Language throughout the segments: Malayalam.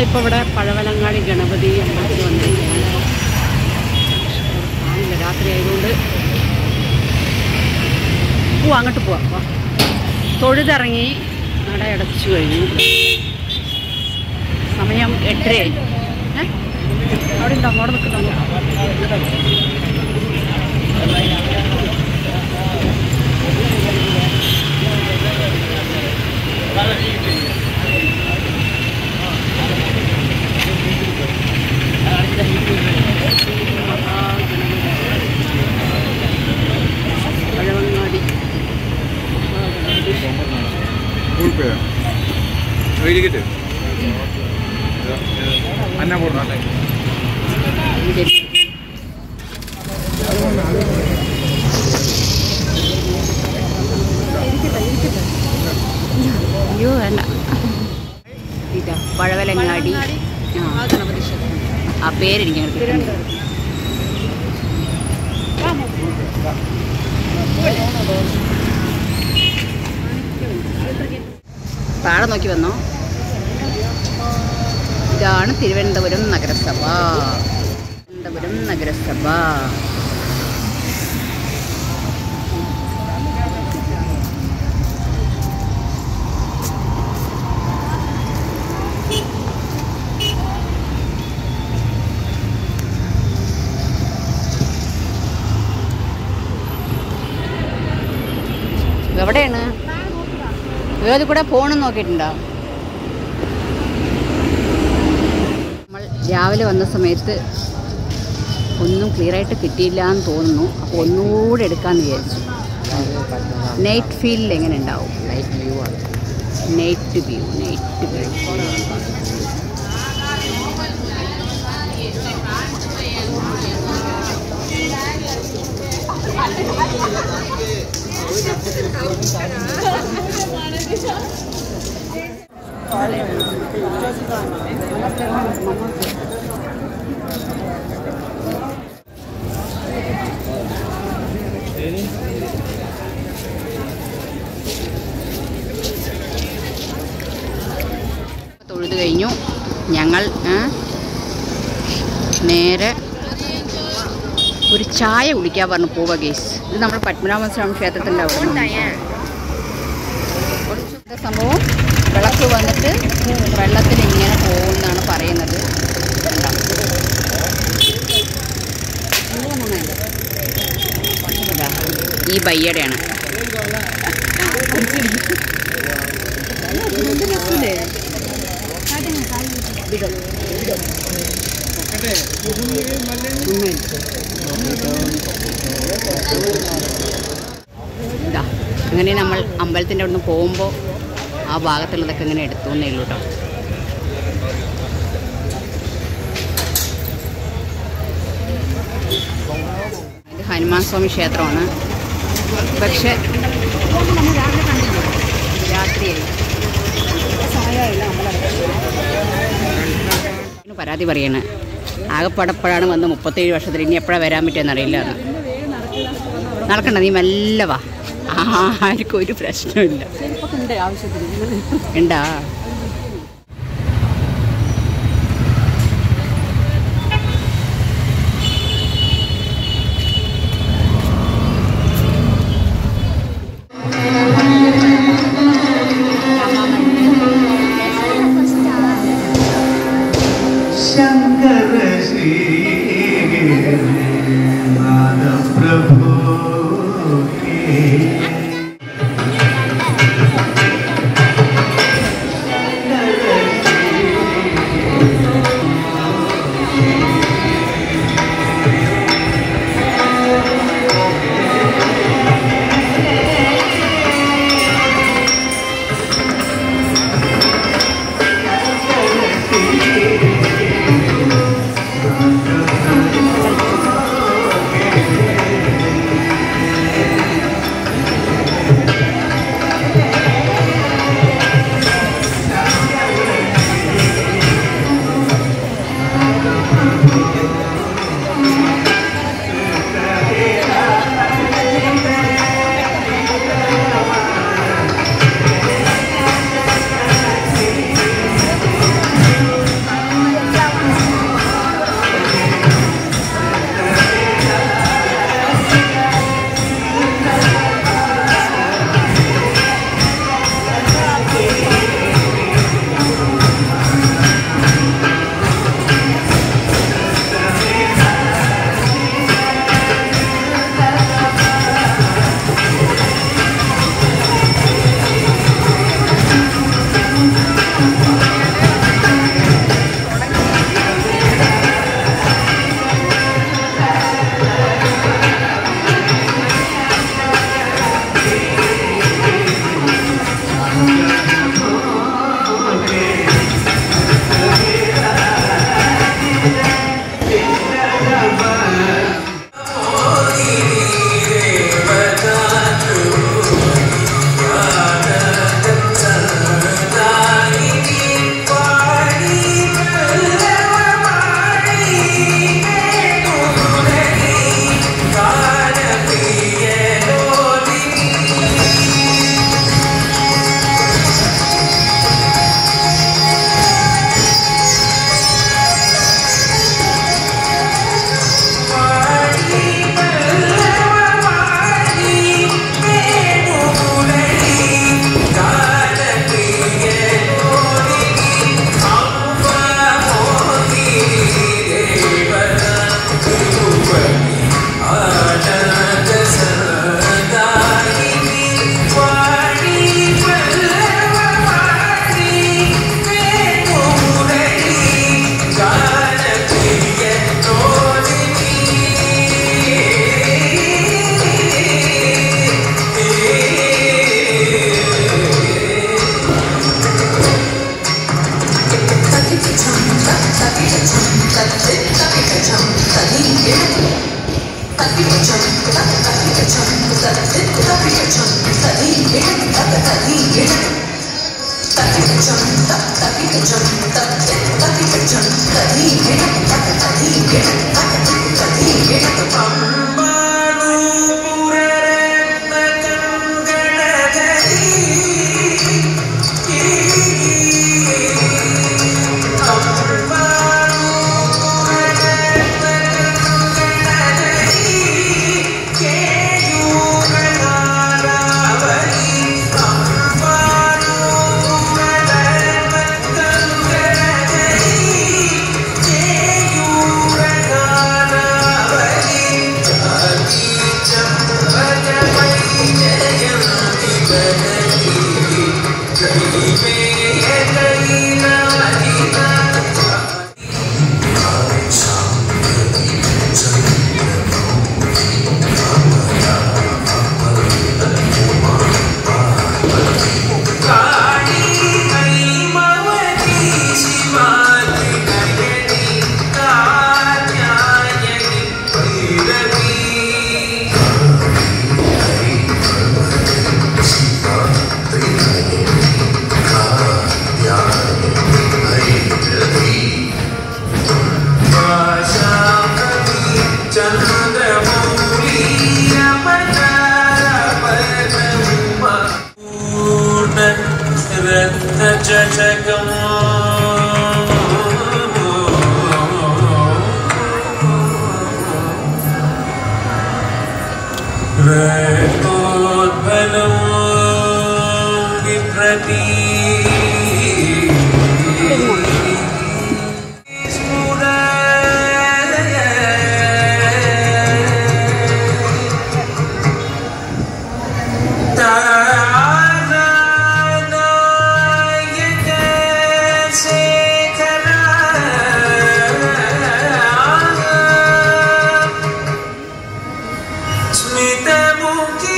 നമ്മളിപ്പോൾ ഇവിടെ പഴവലങ്ങാടി ഗണപതി അമ്പലത്തിൽ വന്നിരിക്കുകയാണ് കാണില്ല രാത്രി ആയതുകൊണ്ട് പോവാം അങ്ങോട്ട് പോവാം വാ. തൊഴുതിറങ്ങി നട അടച്ചു കഴിഞ്ഞു സമയം എട്ടരയായി ഏ? അവിടെ ഉണ്ടോ അങ്ങോട്ട് നിൽക്കുന്നുണ്ടോ Pazhavangadi Google Pay ticket Annapurna അയ്യോ വേണ്ട ഇതാ പഴവലങ്ങാടി ആ ആ പേരെനിക്ക് അങ്ങനെ കിട്ടുന്നില്ല താഴെ നോക്കി വന്നോ ഇതാണ് തിരുവനന്തപുരം നഗരസഭ തിരുവനന്തപുരം നഗരസഭ എവിടെയാണ് ഏത് കൂടെ ഫോണും നോക്കിയിട്ടുണ്ടോ നമ്മൾ രാവിലെ വന്ന സമയത്ത് ഒന്നും ക്ലിയർ ആയിട്ട് കിട്ടിയില്ല എന്ന് തോന്നുന്നു അപ്പോൾ ഒന്നുകൂടെ എടുക്കാമെന്ന് വിചാരിച്ചു നൈറ്റ് ഫീൽഡിൽ എങ്ങനെ ഉണ്ടാവും നൈറ്റ് വ്യൂ ആണ് നൈറ്റ് വ്യൂ നൈറ്റ് വ്യൂ തൊഴുത് കഴിഞ്ഞു ഞങ്ങൾ ഏ, നേരെ ഒരു ചായ കുടിക്കാൻ പറഞ്ഞു പോവ ഗേസ് ഇത് നമ്മൾ പത്മനാഭ സ്വാമി ക്ഷേത്രത്തിൻ്റെ അവിടെ കുറച്ച് സംഭവം വിളക്ക് വന്നിട്ട് വെള്ളത്തിൽ ഇങ്ങനെ പോകുമെന്നാണ് പറയുന്നത് കണ്ടോ? ഇതാ, ഈ ബയ്യടെയാണ് ഇതാ അങ്ങനെ നമ്മൾ അമ്പലത്തിൻ്റെ അവിടെ നിന്ന് പോകുമ്പോൾ ആ ഭാഗത്തുള്ളതൊക്കെ ഇങ്ങനെ എടുത്തു എന്നേ ഉള്ളൂ കേട്ടോ ഇത് ഹനുമാൻ സ്വാമി ക്ഷേത്രമാണ് പക്ഷെ നമ്മൾ രാവിലെ കണ്ടില്ല രാത്രിയായി ഇതിന് പരാതി പറയണ ആകെപ്പടപ്പോഴാണ് വന്ന് മുപ്പത്തേഴ് വർഷത്തിൽ ഇനി എപ്പോഴാണ് വരാൻ പറ്റുമെന്ന് അറിയില്ല എന്ന് നടക്കണ്ട നീ മെല്ലെ വാ ആർക്കും ഒരു പ്രശ്നമില്ല ഉണ്ടാ शंकर श्री माधव प्रभु के रतोद्भलं विप्रति स्मितमुखी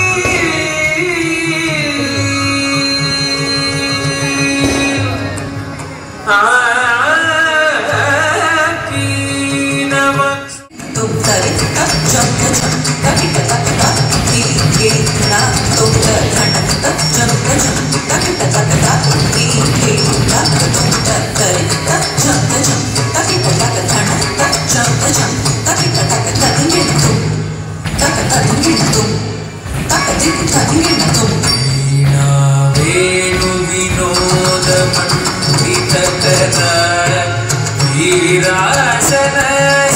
पीनवक्ष वीणावेणुविनोदमण्डितकर वीरासन